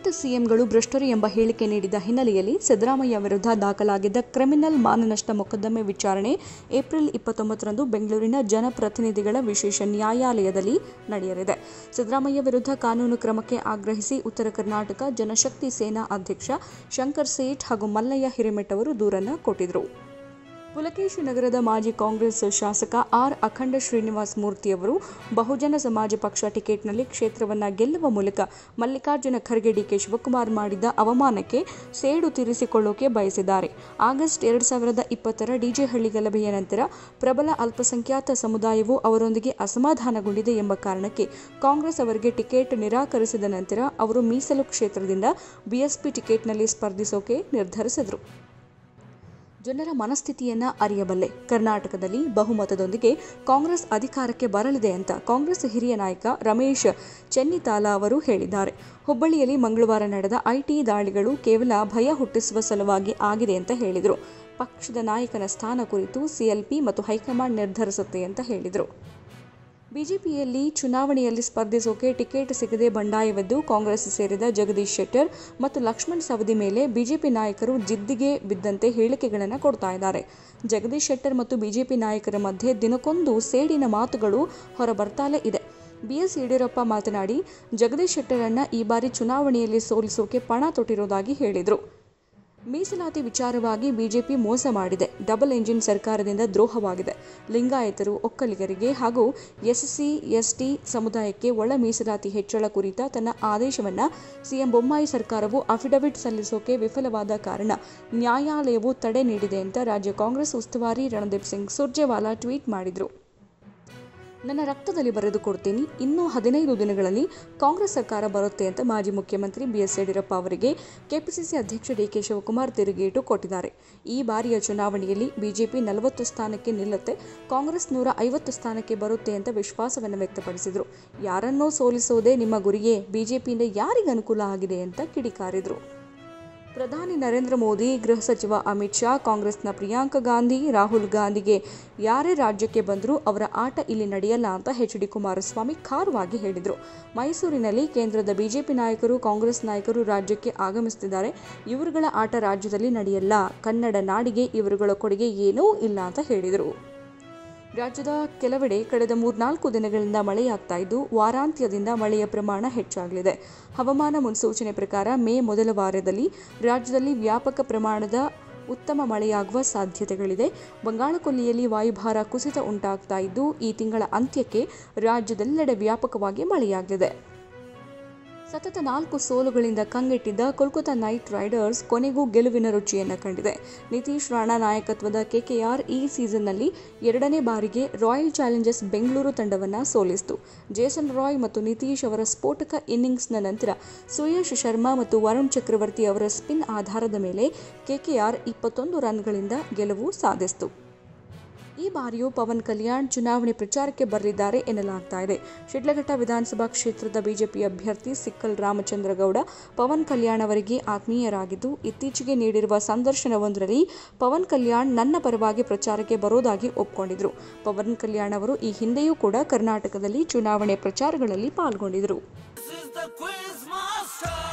ಎಂಟು ಸಿಎಂಗಳು ಭ್ರಷ್ಟರು ಎಂಬ ಹೇಳಿಕೆ ನೀಡಿದ ಹಿನ್ನೆಲೆಯಲ್ಲಿ ಸಿದ್ದರಾಮಯ್ಯ ವಿರುದ್ಧ ದಾಖಲಾಗಿದ್ದ ಕ್ರಿಮಿನಲ್ ಮಾನನಷ್ಟ ಮೊಕದ್ದಮೆ ವಿಚಾರಣೆ ಏಪ್ರಿಲ್ ಇಪ್ಪತ್ತೊಂಬತ್ತರಂದು ಬೆಂಗಳೂರಿನ ಜನಪ್ರತಿನಿಧಿಗಳ ವಿಶೇಷ ನ್ಯಾಯಾಲಯದಲ್ಲಿ ನಡೆಯಲಿದೆ ಸಿದ್ದರಾಮಯ್ಯ ವಿರುದ್ಧ ಕಾನೂನು ಕ್ರಮಕ್ಕೆ ಆಗ್ರಹಿಸಿ ಉತ್ತರ ಕರ್ನಾಟಕ ಜನಶಕ್ತಿ ಸೇನಾ ಅಧ್ಯಕ್ಷ ಶಂಕರ್ ಸೇಠ್ ಹಾಗೂ ಮಲ್ಲಯ್ಯ ಹಿರೇಮಠ್ ಅವರು ದೂರನ್ನು ಕೊಟ್ಟಿದ್ದರು ಪುಲಕೇಶಿ ನಗರದ ಮಾಜಿ ಕಾಂಗ್ರೆಸ್ ಶಾಸಕ ಆರ್ ಅಖಂಡ ಶ್ರೀನಿವಾಸ್ ಮೂರ್ತಿಯವರು ಬಹುಜನ ಸಮಾಜ ಪಕ್ಷ ಟಿಕೆಟ್ನಲ್ಲಿ ಕ್ಷೇತ್ರವನ್ನು ಗೆಲ್ಲುವ ಮೂಲಕ ಮಲ್ಲಿಕಾರ್ಜುನ ಖರ್ಗೆ ಡಿಕೆ ಶಿವಕುಮಾರ್ ಮಾಡಿದ ಅವಮಾನಕ್ಕೆ ಸೇಡು ತೀರಿಸಿಕೊಳ್ಳೋಕೆ ಬಯಸಿದ್ದಾರೆ ಆಗಸ್ಟ್ ಎರಡು ಸಾವಿರದ ಇಪ್ಪತ್ತರ ಡಿಜೆ ಹಳ್ಳಿ ಗಲಭೆಯ ನಂತರ ಪ್ರಬಲ ಅಲ್ಪಸಂಖ್ಯಾತ ಸಮುದಾಯವು ಅವರೊಂದಿಗೆ ಅಸಮಾಧಾನಗೊಂಡಿದೆ ಎಂಬ ಕಾರಣಕ್ಕೆ ಕಾಂಗ್ರೆಸ್ ಅವರಿಗೆ ಟಿಕೆಟ್ ನಿರಾಕರಿಸಿದ ನಂತರ ಅವರು ಮೀಸಲು ಕ್ಷೇತ್ರದಿಂದ ಬಿಎಸ್ಪಿ ಟಿಕೆಟ್ನಲ್ಲಿ ಸ್ಪರ್ಧಿಸೋಕೆ ನಿರ್ಧರಿಸಿದರು ಜನರ ಮನಸ್ಥಿತಿಯನ್ನ ಅರಿಯಬಲ್ಲೆ ಕರ್ನಾಟಕದಲ್ಲಿ ಬಹುಮತದೊಂದಿಗೆ ಕಾಂಗ್ರೆಸ್ ಅಧಿಕಾರಕ್ಕೆ ಬರಲಿದೆ ಅಂತ ಕಾಂಗ್ರೆಸ್ ಹಿರಿಯ ನಾಯಕ ರಮೇಶ್ ಚೆನ್ನಿತಾಲ ಅವರು ಹೇಳಿದ್ದಾರೆ ಹುಬ್ಬಳ್ಳಿಯಲ್ಲಿ ಮಂಗಳವಾರ ನಡೆದ ಐಟಿ ದಾಳಿಗಳು ಕೇವಲ ಭಯ ಹುಟ್ಟಿಸುವ ಸಲುವಾಗಿ ಆಗಿದೆ ಅಂತ ಹೇಳಿದರು ಪಕ್ಷದ ನಾಯಕನ ಸ್ಥಾನ ಕುರಿತು ಸಿಎಲ್ಪಿ ಮತ್ತು ಹೈಕಮಾಂಡ್ ನಿರ್ಧರಿಸುತ್ತೆ ಅಂತ ಹೇಳಿದರು ಬಿಜೆಪಿಯಲ್ಲಿ ಚುನಾವಣೆಯಲ್ಲಿ ಸ್ಪರ್ಧಿಸೋಕೆ ಟಿಕೆಟ್ ಸಿಗದೆ ಬಂಡಾಯವೆದ್ದು ಕಾಂಗ್ರೆಸ್ ಸೇರಿದ ಜಗದೀಶ್ ಶೆಟ್ಟರ್ ಮತ್ತು ಲಕ್ಷ್ಮಣ್ ಸವದಿ ಮೇಲೆ ಬಿಜೆಪಿ ನಾಯಕರು ಜಿದ್ದಿಗೆ ಬಿದ್ದಂತೆ ಹೇಳಿಕೆಗಳನ್ನು ಕೊಡ್ತಾ ಇದ್ದಾರೆ ಜಗದೀಶ್ ಶೆಟ್ಟರ್ ಮತ್ತು ಬಿಜೆಪಿ ನಾಯಕರ ಮಧ್ಯೆ ದಿನಕ್ಕೊಂದು ಸೇಡಿನ ಮಾತುಗಳು ಹೊರಬರ್ತಾಲೇ ಇದೆ ಬಿಎಸ್ ಯಡಿಯೂರಪ್ಪ ಮಾತನಾಡಿ ಜಗದೀಶ್ ಶೆಟ್ಟರನ್ನ ಈ ಬಾರಿ ಚುನಾವಣೆಯಲ್ಲಿ ಸೋಲಿಸೋಕೆ ಪಣ ತೊಟ್ಟಿರೋದಾಗಿ ಹೇಳಿದರು ಮೀಸಲಾತಿ ವಿಚಾರವಾಗಿ ಬಿಜೆಪಿ ಮೋಸ ಮಾಡಿದೆ ಡಬಲ್ ಎಂಜಿನ್ ಸರ್ಕಾರದಿಂದ ದ್ರೋಹವಾಗಿದೆ ಲಿಂಗಾಯತರು ಒಕ್ಕಲಿಗರಿಗೆ ಹಾಗೂ ಎಸ್ಸಿ ಎಸ್ಟಿ ಸಮುದಾಯಕ್ಕೆ ಒಳ ಮೀಸಲಾತಿ ಹೆಚ್ಚಳ ಕುರಿತ ತನ್ನ ಆದೇಶವನ್ನು ಸಿಎಂ ಬೊಮ್ಮಾಯಿ ಸರ್ಕಾರವು ಅಫಿಡವಿಟ್ ಸಲ್ಲಿಸೋಕೆ ವಿಫಲವಾದ ಕಾರಣ ನ್ಯಾಯಾಲಯವು ತಡೆ ನೀಡಿದೆ ಅಂತ ರಾಜ್ಯ ಕಾಂಗ್ರೆಸ್ ಉಸ್ತುವಾರಿ ರಣದೀಪ್ ಸಿಂಗ್ ಸುರ್ಜೇವಾಲಾ ಟ್ವೀಟ್ ಮಾಡಿದರು ನನ್ನ ರಕ್ತದಲ್ಲಿ ಬರೆದು ಕೊಡ್ತೀನಿ ಇನ್ನೂ ಹದಿನೈದು ದಿನಗಳಲ್ಲಿ ಕಾಂಗ್ರೆಸ್ ಸರ್ಕಾರ ಬರುತ್ತೆ ಅಂತ ಮಾಜಿ ಮುಖ್ಯಮಂತ್ರಿ ಬಿಎಸ್ ಯಡಿಯೂರಪ್ಪ ಅವರಿಗೆ ಕೆಪಿಸಿಸಿ ಅಧ್ಯಕ್ಷ ಡಿಕೆ ಶಿವಕುಮಾರ್ ತಿರುಗೇಟು ಕೊಟ್ಟಿದ್ದಾರೆ ಈ ಬಾರಿಯ ಚುನಾವಣೆಯಲ್ಲಿ ಬಿಜೆಪಿ ನಲವತ್ತು ಸ್ಥಾನಕ್ಕೆ ನಿಲ್ಲುತ್ತೆ ಕಾಂಗ್ರೆಸ್ ನೂರ ಐವತ್ತು ಸ್ಥಾನಕ್ಕೆ ಬರುತ್ತೆ ಅಂತ ವಿಶ್ವಾಸವನ್ನು ವ್ಯಕ್ತಪಡಿಸಿದರು ಯಾರನ್ನೋ ಸೋಲಿಸೋದೇ ನಿಮ್ಮ ಗುರಿಯೇ ಬಿಜೆಪಿಯಿಂದ ಯಾರಿಗೆ ಅನುಕೂಲ ಆಗಿದೆ ಅಂತ ಕಿಡಿಕಾರಿದರು ಪ್ರಧಾನಿ ನರೇಂದ್ರ ಮೋದಿ ಗೃಹ ಸಚಿವ ಅಮಿತ್ ಶಾ ಕಾಂಗ್ರೆಸ್ನ ಪ್ರಿಯಾಂಕಾ ಗಾಂಧಿ ರಾಹುಲ್ ಗಾಂಧಿಗೆ ಯಾರೇ ರಾಜ್ಯಕ್ಕೆ ಬಂದರೂ ಅವರ ಆಟ ಇಲ್ಲಿ ನಡೆಯಲ್ಲ ಅಂತ ಎಚ್ ಡಿ ಕುಮಾರಸ್ವಾಮಿ ಖಾರವಾಗಿ ಹೇಳಿದರು ಮೈಸೂರಿನಲ್ಲಿ ಕೇಂದ್ರದ ಬಿಜೆಪಿ ನಾಯಕರು ಕಾಂಗ್ರೆಸ್ ನಾಯಕರು ರಾಜ್ಯಕ್ಕೆ ಆಗಮಿಸುತ್ತಿದ್ದಾರೆ ಇವರುಗಳ ಆಟ ರಾಜ್ಯದಲ್ಲಿ ನಡೆಯಲ್ಲ ಕನ್ನಡ ನಾಡಿಗೆ ಇವರುಗಳ ಕೊಡುಗೆ ಏನೂ ಇಲ್ಲ ಅಂತ ಹೇಳಿದರು ರಾಜ್ಯದ ಕೆಲವೆಡೆ ಕಳೆದ ಮೂರ್ನಾಲ್ಕು ದಿನಗಳಿಂದ ಮಳೆಯಾಗ್ತಾ ಇದ್ದು ವಾರಾಂತ್ಯದಿಂದ ಮಳೆಯ ಪ್ರಮಾಣ ಹೆಚ್ಚಾಗಲಿದೆ ಹವಾಮಾನ ಮುನ್ಸೂಚನೆ ಪ್ರಕಾರ ಮೇ ಮೊದಲ ವಾರದಲ್ಲಿ ರಾಜ್ಯದಲ್ಲಿ ವ್ಯಾಪಕ ಪ್ರಮಾಣದ ಉತ್ತಮ ಮಳೆಯಾಗುವ ಸಾಧ್ಯತೆಗಳಿದೆ ಬಂಗಾಳಕೊಲ್ಲಿಯಲ್ಲಿ ವಾಯುಭಾರ ಕುಸಿತ ಉಂಟಾಗ್ತಾ ಇದ್ದು ಈ ತಿಂಗಳ ಅಂತ್ಯಕ್ಕೆ ರಾಜ್ಯದೆಲ್ಲೆಡೆ ವ್ಯಾಪಕವಾಗಿ ಮಳೆಯಾಗಲಿದೆ ಸತತ ನಾಲ್ಕು ಸೋಲುಗಳಿಂದ ಕಂಗೆಟ್ಟಿದ್ದ ಕೋಲ್ಕತಾ ನೈಟ್ ರೈಡರ್ಸ್ ಕೊನೆಗೂ ಗೆಲುವಿನ ರುಚಿಯನ್ನು ಕಂಡಿದೆ ನಿತೀಶ್ ರಾಣಾ ನಾಯಕತ್ವದ ಕೆಕೆಆರ್ ಈ ಸೀಸನ್ನಲ್ಲಿ ಎರಡನೇ ಬಾರಿಗೆ ರಾಯಲ್ ಚಾಲೆಂಜರ್ಸ್ ಬೆಂಗಳೂರು ತಂಡವನ್ನು ಸೋಲಿಸಿತು ಜೇಸನ್ ರಾಯ್ ಮತ್ತು ನಿತೀಶ್ ಅವರ ಸ್ಫೋಟಕ ಇನ್ನಿಂಗ್ಸ್ನ ನಂತರ ಸುಯಶ್ ಶರ್ಮಾ ಮತ್ತು ವರುಣ್ ಚಕ್ರವರ್ತಿ ಅವರ ಸ್ಪಿನ್ ಆಧಾರದ ಮೇಲೆ ಕೆಕೆಆರ್ ಇಪ್ಪತ್ತೊಂದು ರನ್ಗಳಿಂದ ಗೆಲುವು ಸಾಧಿಸಿತು ಈ ಬಾರಿಯೂ ಪವನ್ ಕಲ್ಯಾಣ್ ಚುನಾವಣೆ ಪ್ರಚಾರಕ್ಕೆ ಬರಲಿದ್ದಾರೆ ಎನ್ನಲಾಗ್ತಾ ಇದೆ ಶಿಡ್ಲಘಟ್ಟ ವಿಧಾನಸಭಾ ಕ್ಷೇತ್ರದ ಬಿಜೆಪಿ ಅಭ್ಯರ್ಥಿ ಸಿಕ್ಕಲ್ ರಾಮಚಂದ್ರಗೌಡ ಪವನ್ ಕಲ್ಯಾಣ್ ಅವರಿಗೆ ಆತ್ಮೀಯರಾಗಿದ್ದು ಇತ್ತೀಚೆಗೆ ನೀಡಿರುವ ಸಂದರ್ಶನವೊಂದರಲ್ಲಿ ಪವನ್ ಕಲ್ಯಾಣ್ ನನ್ನ ಪರವಾಗಿ ಪ್ರಚಾರಕ್ಕೆ ಬರೋದಾಗಿ ಒಪ್ಕೊಂಡಿದ್ರು ಪವನ್ ಕಲ್ಯಾಣ್ ಅವರು ಈ ಹಿಂದೆಯೂ ಕೂಡ ಕರ್ನಾಟಕದಲ್ಲಿ ಚುನಾವಣೆ ಪ್ರಚಾರಗಳಲ್ಲಿ ಪಾಲ್ಗೊಂಡಿದ್ದರು This is the quiz master.